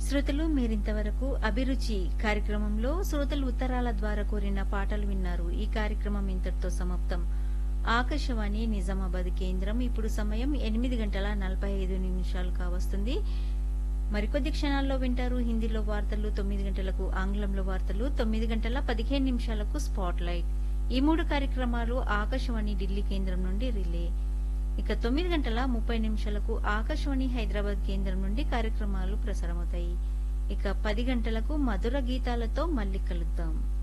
శ్రోతలు మీరింతవరకు అభిరుచి కార్యక్రమంలో శ్రోతలు ఉత్తరాల ద్వారా కోరిన పాటలు విన్నారు ఈ కార్యక్రమం ఇంతటితో సమాప్తం ఆకాశవాణి నిజామాబాద్ కేంద్రం ఇప్పుడు సమయం ఎనిమిది గంటల నలభై ఐదు నిమిషాలు కావస్తుంది మరికొద్ది క్షణాల్లో వింటారు హిందీలో వార్తలు తొమ్మిది గంటలకు ఆంగ్లంలో వార్తలు తొమ్మిది గంటల పదిహేను నిమిషాలకు స్పాట్ లైట్ ఈ మూడు కార్యక్రమాలు ఆకాశవాణి ఢిల్లీ కేంద్రం నుండి రిలే ఇక తొమ్మిది గంటల ముప్పై నిమిషాలకు ఆకాశవాణి హైదరాబాద్ కేంద్రం నుండి కార్యక్రమాలు ప్రసారమవుతాయి ఇక పది గంటలకు మధుర గీతాలతో మళ్ళీ కలుద్దాం